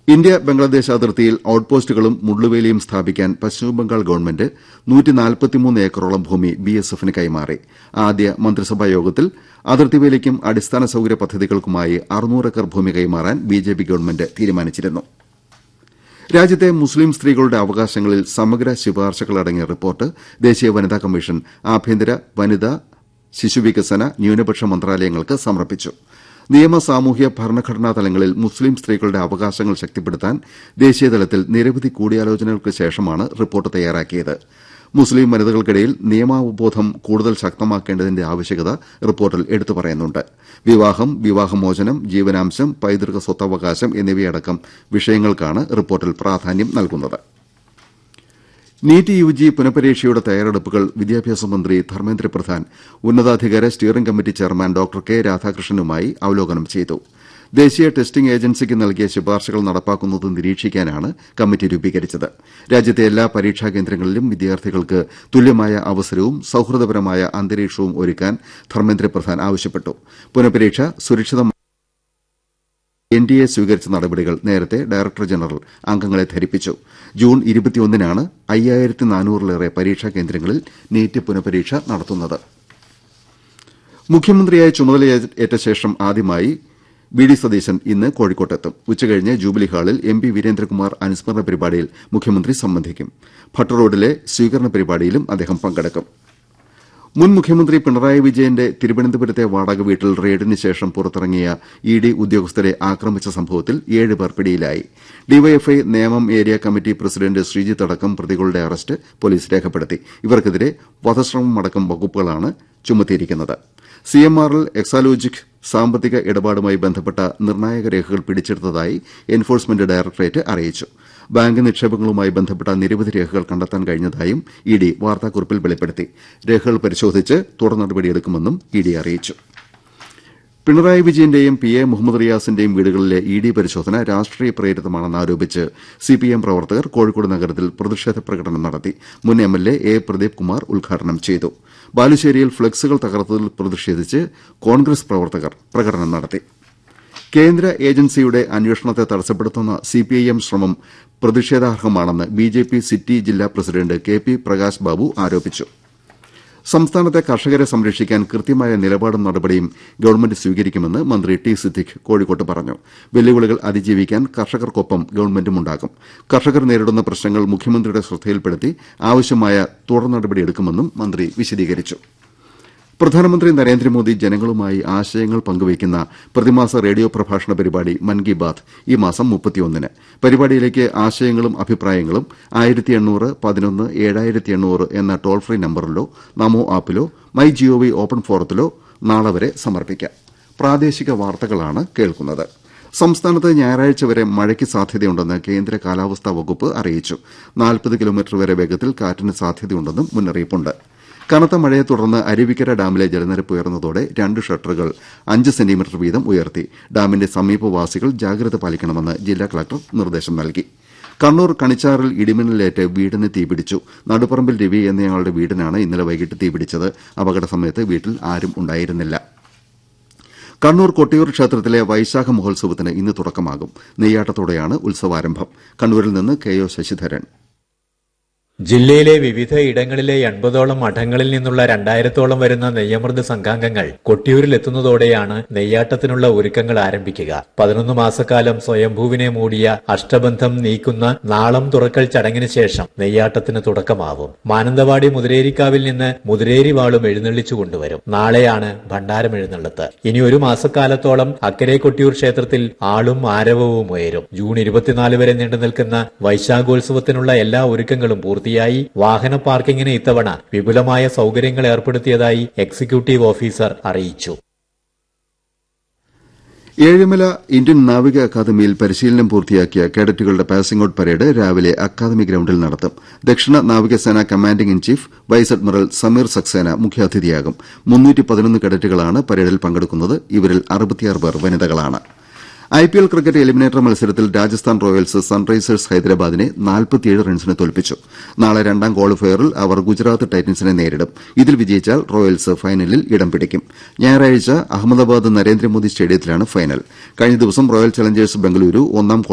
India Bangladesh അതിർത്തിയിൽ ഔട്ട്പോസ്റ്റുകളും മുള്ളുവേലിയും സ്ഥാപിക്കാൻ Paschim Bangal government ഏക്കറോളം ഭൂമി ബിഎസ്എഫിന് കൈമാറി ആദ്യ മന്ത്രിസഭാ യോഗത്തിൽ അതിർത്തിവേലിക്കും അടിസ്ഥാന സൌകര്യ പദ്ധതികൾക്കുമായി ഏക്കർ ഭൂമി കൈമാറാൻ ബിജെപി ഗവൺമെന്റ് തീരുമാനിച്ചിരുന്നു രാജ്യത്തെ മുസ്ലിം സ്ത്രീകളുടെ അവകാശങ്ങളിൽ സമഗ്ര ശുപാർശകളടങ്ങിയ റിപ്പോർട്ട് ദേശീയ വനിതാ കമ്മീഷൻ ആഭ്യന്തര വനിതാ ശിശുവികസന ന്യൂനപക്ഷ മന്ത്രാലയങ്ങൾക്ക് സമർപ്പിച്ചു നിയമ സാമൂഹ്യ ഭരണഘടനാ തലങ്ങളിൽ മുസ്ലിം സ്ത്രീകളുടെ അവകാശങ്ങൾ ശക്തിപ്പെടുത്താൻ ദേശീയതലത്തിൽ നിരവധി കൂടിയാലോചനകൾക്ക് ശേഷമാണ് റിപ്പോർട്ട് തയ്യാറാക്കിയത് മുസ്ലിം വനിതകൾക്കിടയിൽ നിയമാവബോധം കൂടുതൽ ശക്തമാക്കേണ്ടതിന്റെ ആവശ്യകത റിപ്പോർട്ടിൽ എടുത്തു പറയുന്നുണ്ട് വിവാഹം വിവാഹമോചനം ജീവനാംശം പൈതൃക സ്വത്തവകാശം എന്നിവയടക്കം വിഷയങ്ങൾക്കാണ് റിപ്പോർട്ടിൽ പ്രാധാന്യം നൽകുന്നത് നീറ്റ് യുജി പുനഃപരീക്ഷയുടെ തയ്യാറെടുപ്പുകൾ വിദ്യാഭ്യാസ മന്ത്രി ധർമ്മേന്ദ്ര പ്രധാൻ ഉന്നതാധികാര steering committee chairman doctor K രാധാകൃഷ്ണനുമായി അവലോകനം ചെയ്തു ദേശീയ ടെസ്റ്റിംഗ് ഏജൻസിക്ക് നൽകിയ ശുപാർശകൾ നടപ്പാക്കുന്നത് നിരീക്ഷിക്കാനാണ് കമ്മിറ്റി രൂപീകരിച്ചത് രാജ്യത്തെ എല്ലാ പരീക്ഷാ കേന്ദ്രങ്ങളിലും വിദ്യാർത്ഥികൾക്ക് തുല്യമായ അവസരവും സൌഹൃദപരമായ അന്തരീക്ഷവും ഒരുക്കാൻ ധർമ്മേന്ദ്ര പ്രധാൻ ആവശ്യപ്പെട്ടു പുനഃപരീക്ഷ സുരക്ഷിതമായി എൻ ഡി എ സ്വീകരിച്ച നടപടികൾ നേരത്തെ ഡയറക്ടർ ജനറൽ അംഗങ്ങളെ ധരിപ്പിച്ചു ജൂൺ ഇരുപത്തിയൊന്നിനാണ് അയ്യായിരത്തി നാനൂറിലേറെ പരീക്ഷാ കേന്ദ്രങ്ങളിൽ നീറ്റ് പുനഃപരീക്ഷ നടത്തുന്നത് മുഖ്യമന്ത്രിയായി ചുമതലയേറ്റ ശേഷം ആദ്യമായി വി ഡി സതീശൻ ഇന്ന് കോഴിക്കോട്ടെത്തും ഉച്ചകഴിഞ്ഞ് ജൂബിലി ഹാളിൽ എം പി വീരേന്ദ്രകുമാർ അനുസ്മരണ പരിപാടിയിൽ മുഖ്യമന്ത്രി സംബന്ധിക്കും ഭട്ട് റോഡിലെ സ്വീകരണ പരിപാടിയിലും അദ്ദേഹം പങ്കെടുക്കും മുൻ മുഖ്യമന്ത്രി പിണറായി വിജയന്റെ തിരുവനന്തപുരത്തെ വാടക വീട്ടിൽ റെയ്ഡിന് ശേഷം പുറത്തിറങ്ങിയ ഇ ഡി ഉദ്യോഗസ്ഥരെ ആക്രമിച്ച സംഭവത്തിൽ ഏഴ് പേർ പിടിയിലായി DYFI Nemom area committee president Sreejith അടക്കം പ്രതികളുടെ അറസ്റ്റ് പോലീസ് രേഖപ്പെടുത്തി ഇവർക്കെതിരെ വധശ്രമമടക്കം വകുപ്പുകളാണ് ചുമത്തിയിരിക്കുന്നത് സിഎംആറിൽ എക്സാലോജിക് സാമ്പത്തിക ഇടപാടുമായി ബന്ധപ്പെട്ട നിർണായക രേഖകൾ പിടിച്ചെടുത്തതായി എൻഫോഴ്സ്മെന്റ് ഡയറക്ടറേറ്റ് അറിയിച്ചു ബാങ്ക് നിക്ഷേപങ്ങളുമായി ബന്ധപ്പെട്ട നിരവധി രേഖകൾ കണ്ടെത്താൻ കഴിഞ്ഞതായും ഇ ഡി വാർത്താക്കുറിപ്പിൽ വെളിപ്പെടുത്തി രേഖകൾ പരിശോധിച്ച് തുടർ നടപടിയെടുക്കുമെന്നും ഇ ഡി അറിയിച്ചു പിണറായി വിജയന്റെയും പി എ മുഹമ്മദ് റിയാസിന്റെയും വീടുകളിലെ ഇ ഡി പരിശോധന രാഷ്ട്രീയ പ്രേരിതമാണെന്ന് ആരോപിച്ച് സിപിഎം പ്രവർത്തകർ കോഴിക്കോട് നഗരത്തിൽ പ്രതിഷേധ പ്രകടനം നടത്തി മുൻ എംഎൽഎ എ പ്രദീപ് കുമാർ ഉദ്ഘാടനം ചെയ്തു ബാലുശ്ശേരിയിൽ ഫ്ളക്സുകൾ തകർത്തതിൽ പ്രതിഷേധിച്ച് കോൺഗ്രസ് പ്രവർത്തകർ പ്രകടനം നടത്തി കേന്ദ്ര ഏജൻസിയുടെ അന്വേഷണത്തെ തടസ്സപ്പെടുത്തുന്ന സിപിഐഎം ശ്രമം പ്രതിഷേധാർഹമാണെന്ന് ബിജെപി സിറ്റി ജില്ലാ president K P Prakash Babu ആരോപിച്ചു സംസ്ഥാനത്തെ കർഷകരെ സംരക്ഷിക്കാൻ കൃത്യമായ നിലപാടും നടപടിയും ഗവൺമെന്റ് സ്വീകരിക്കുമെന്ന് മന്ത്രി ടി സിദ്ദിഖ് കോഴിക്കോട്ട് പറഞ്ഞു വെല്ലുവിളികൾ അതിജീവിക്കാൻ കർഷകർക്കൊപ്പം ഗവൺമെന്റുമുണ്ടാകും കർഷകർ നേരിടുന്ന പ്രശ്നങ്ങൾ മുഖ്യമന്ത്രിയുടെ ശ്രദ്ധയിൽപ്പെടുത്തി ആവശ്യമായ തുടർ നടപടിയെടുക്കുമെന്നും മന്ത്രി വിശദീകരിച്ചു പ്രധാനമന്ത്രി നരേന്ദ്രമോദി ജനങ്ങളുമായി ആശയങ്ങൾ പങ്കുവയ്ക്കുന്ന പ്രതിമാസ റേഡിയോ പ്രഭാഷണ പരിപാടി മൻ കി ബാത് ഈ മാസം മുപ്പത്തിയൊന്നിന് പരിപാടിയിലേക്ക് ആശയങ്ങളും അഭിപ്രായങ്ങളും ആയിരത്തി എണ്ണൂറ് പതിനൊന്ന് ഏഴായിരത്തി എണ്ണൂറ് എന്ന ടോൾ ഫ്രീ നമ്പറിലോ നമോ ആപ്പിലോ മൈ ജിഒവി ഓപ്പൺ ഫോറത്തിലോ നാളെ വരെ സമർപ്പിക്കാം പ്രാദേശിക വാർത്തകളാണ് കേൾക്കുന്നത് സംസ്ഥാനത്ത് ഞായറാഴ്ച വരെ മഴയ്ക്ക് സാധ്യതയുണ്ടെന്ന് കേന്ദ്ര കാലാവസ്ഥാ വകുപ്പ് അറിയിച്ചു നാൽപ്പത് കിലോമീറ്റർ വരെ വേഗത്തിൽ കാറ്റിന് സാധ്യതയുണ്ടെന്നും മുന്നറിയിപ്പുണ്ട് കനത്ത മഴയെ തുടർന്ന് അരുവിക്കര ഡാമിലെ ജലനിരപ്പ് ഉയർന്നതോടെ രണ്ട് ഷട്ടറുകൾ അഞ്ച് സെന്റിമീറ്റർ വീതം ഉയർത്തി ഡാമിന്റെ സമീപവാസികൾ ജാഗ്രത പാലിക്കണമെന്ന് ജില്ലാ കളക്ടർ നിർദ്ദേശം നൽകി കണ്ണൂർ കണിച്ചാറിൽ ഇടിമിന്നലേറ്റ് വീടിന് തീപിടിച്ചു നടുപ്പറമ്പിൽ രവി എന്നയാളുടെ വീടിനാണ് ഇന്നലെ വൈകിട്ട് തീപിടിച്ചത് അപകട സമയത്ത് വീട്ടിൽ ആരും ഉണ്ടായിരുന്നില്ല കണ്ണൂർ കൊട്ടിയൂർ ക്ഷേത്രത്തിലെ വൈശാഖ മഹോത്സവത്തിന് ഇന്ന് തുടക്കമാകും നെയ്യാട്ടത്തോടെയാണ് ഉത്സവാരംഭം കണ്ണൂരിൽ നിന്ന് കെ ഒ ശശിധരൻ ജില്ലയിലെ വിവിധ ഇടങ്ങളിലെ എൺപതോളം മഠങ്ങളിൽ നിന്നുള്ള രണ്ടായിരത്തോളം വരുന്ന നെയ്യമൃത് സംഘാംഗങ്ങൾ കൊട്ടിയൂരിലെത്തുന്നതോടെയാണ് നെയ്യാട്ടത്തിനുള്ള ഒരുക്കങ്ങൾ ആരംഭിക്കുക പതിനൊന്ന് മാസക്കാലം സ്വയംഭൂവിനെ മൂടിയ അഷ്ടബന്ധം നീക്കുന്ന നാളം തുറക്കൽ ചടങ്ങിന് ശേഷം നെയ്യാട്ടത്തിന് തുടക്കമാവും മാനന്തവാടി മുതിരേരിക്കാവിൽ നിന്ന് മുതിരേരി വാളും എഴുന്നള്ളിച്ചു കൊണ്ടുവരും നാളെയാണ് ഭണ്ഡാരം എഴുന്നള്ളത്ത് ഇനി ഒരു മാസക്കാലത്തോളം അക്കരെ കൊട്ടിയൂർ ക്ഷേത്രത്തിൽ ആളും ആരവവും ഉയരും ജൂൺ ഇരുപത്തിനാല് വരെ നീണ്ടു നിൽക്കുന്ന വൈശാഖോത്സവത്തിനുള്ള എല്ലാ ഒരുക്കങ്ങളും പൂർത്തി പൂർത്തിയായി വാഹന പാർക്കിങ്ങിന് ഇത്തവണ വിപുലമായ സൌകര്യങ്ങൾ ഏർപ്പെടുത്തിയതായി എക്സിക്യൂട്ടീവ് ഓഫീസർ അറിയിച്ചു ഏഴിമല ഇന്ത്യൻ നാവിക അക്കാദമിയിൽ പരിശീലനം പൂർത്തിയാക്കിയ കേഡറ്റുകളുടെ പാസിംഗ് ഔട്ട് പരേഡ് രാവിലെ അക്കാദമി ഗ്രൌണ്ടിൽ നടത്തും ദക്ഷിണ നാവികസേന commanding in chief vice admiral Sameer Saxena മുഖ്യാതിഥിയാകും കേഡറ്റുകളാണ് പരേഡിൽ പങ്കെടുക്കുന്നത് ഇവരിൽ പേർ വനിതകളാണ് ഐപിഎൽ ക്രിക്കറ്റ് എലിമിനേറ്റർ മത്സരത്തിൽ രാജസ്ഥാൻ റോയൽസ് സൺറൈസേഴ്സ് ഹൈദരാബാദിനെ റൺസിന് തോൽപ്പിച്ചു നാളെ രണ്ടാം ക്വാളിഫയറിൽ അവർ ഗുജറാത്ത് ടൈറ്റൻസിനെ നേരിടും ഇതിൽ വിജയിച്ചാൽ റോയൽസ് ഫൈനലിൽ ഇടം പിടിക്കും ഞായറാഴ്ച അഹമ്മദാബാദ് നരേന്ദ്രമോദി സ്റ്റേഡിയത്തിലാണ് ഫൈനൽ കഴിഞ്ഞ ദിവസം റോയൽ ചലഞ്ചേഴ്സ് ബംഗളൂരു ഒന്നാം